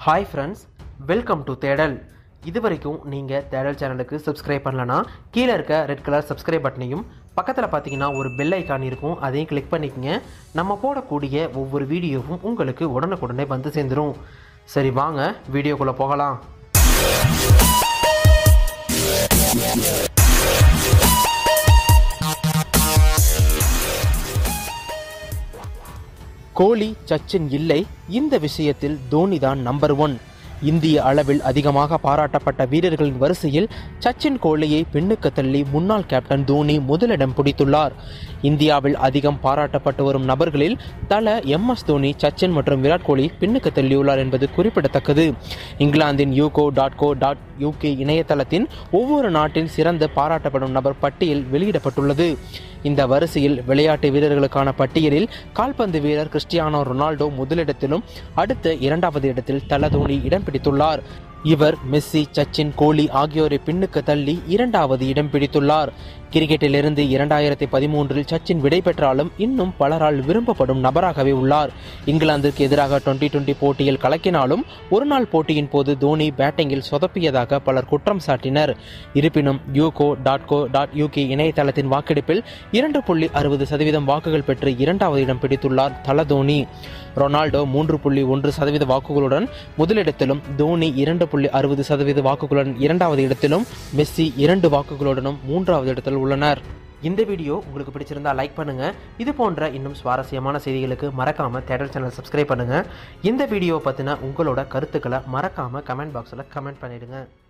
hi friends welcome to தேடல் இது வரைக்கும் நீங்கள் தேடல் சேனலுக்கு சப்ஸ்கிரைப் பண்ணலனா கீழே இருக்க ரெட் கலர் சப்ஸ்கிரைப் பட்டனையும் பக்கத்தில் பார்த்தீங்கன்னா ஒரு பெல் ஐக்கான் இருக்கும் அதையும் கிளிக் பண்ணிக்கங்க நம்ம போடக்கூடிய ஒவ்வொரு வீடியோவும் உங்களுக்கு உடனுக்குடனே வந்து சேர்ந்துடும் சரி வாங்க வீடியோக்குள்ளே போகலாம் கோலி சச்சின் இல்லை இந்த விஷயத்தில் தோனி தான் நம்பர் ஒன் இந்திய அளவில் அதிகமாக பாராட்டப்பட்ட வீரர்களின் வரிசையில் சச்சின் கோலியை பின்னுக்கு தள்ளி முன்னாள் கேப்டன் தோனி முதலிடம் பிடித்துள்ளார் இந்தியாவில் அதிகம் பாராட்டப்பட்டு வரும் நபர்களில் தல எம் எஸ் தோனி சச்சின் மற்றும் விராட் கோலி பின்னுக்கு தள்ளியுள்ளார் என்பது குறிப்பிடத்தக்கது இங்கிலாந்தின் YouGov dot co dot UK இணையதளத்தின் ஒவ்வொரு நாட்டில் சிறந்த பாராட்டப்படும் நபர் பட்டியல் வெளியிடப்பட்டுள்ளது இந்த வரிசையில் விளையாட்டு வீரர்களுக்கான பட்டியலில் கால்பந்து வீரர் கிறிஸ்டியானோ ரொனால்டோ முதலிடத்திலும் அடுத்த இரண்டாவது இடத்தில் தல தோனி இடம் பிடித்துள்ளார் இவர் மெஸ்ஸி சச்சின் கோலி ஆகியோரை பின்னுக்கு தள்ளி இரண்டாவது இடம் பிடித்துள்ளார் கிரிக்கெட்டிலிருந்து இரண்டாயிரத்தி பதிமூன்றில் சச்சின் விடை பெற்றாலும் இன்னும் பலரால் விரும்பப்படும் நபராகவே உள்ளார் இங்கிலாந்திற்கு எதிராக டுவெண்டி டுவெண்டி போட்டியில் கலக்கினாலும் ஒருநாள் போட்டியின் போது தோனி பேட்டிங்கில் சொதப்பியதாக பலர் குற்றம் சாட்டினர் இருப்பினும் YouGov dot co dot UK இணையதளத்தின் வாக்கெடுப்பில் இரண்டு புள்ளி அறுபது சதவீதம் வாக்குகள் பெற்று இரண்டாவது இடம் பிடித்துள்ளார் தல தோனி ரொனால்டோ மூன்று புள்ளி ஒன்று சதவீத வாக்குகளுடன் முதலிடத்திலும் தோனி இரண்டு புள்ளி அறுபது சதவீத வாக்குகளுடன் இரண்டாவது இடத்திலும் மெஸ்ஸி இரண்டு வாக்குகளுடனும் மூன்றாவது இடத்தில் உள்ளனர் இந்த வீடியோ உங்களுக்கு பிடிச்சிருந்தா லைக் பண்ணுங்க இது போன்ற இன்னும் சுவாரஸ்யமான செய்திகளுக்கு மறக்காம தேடல் சேனல் சப்ஸ்கிரைப் பண்ணுங்க இந்த வீடியோ பத்தின உங்களோட கருத்துக்களை மறக்காம கமெண்ட் பாக்ஸில் கமெண்ட் பண்ணிடுங்க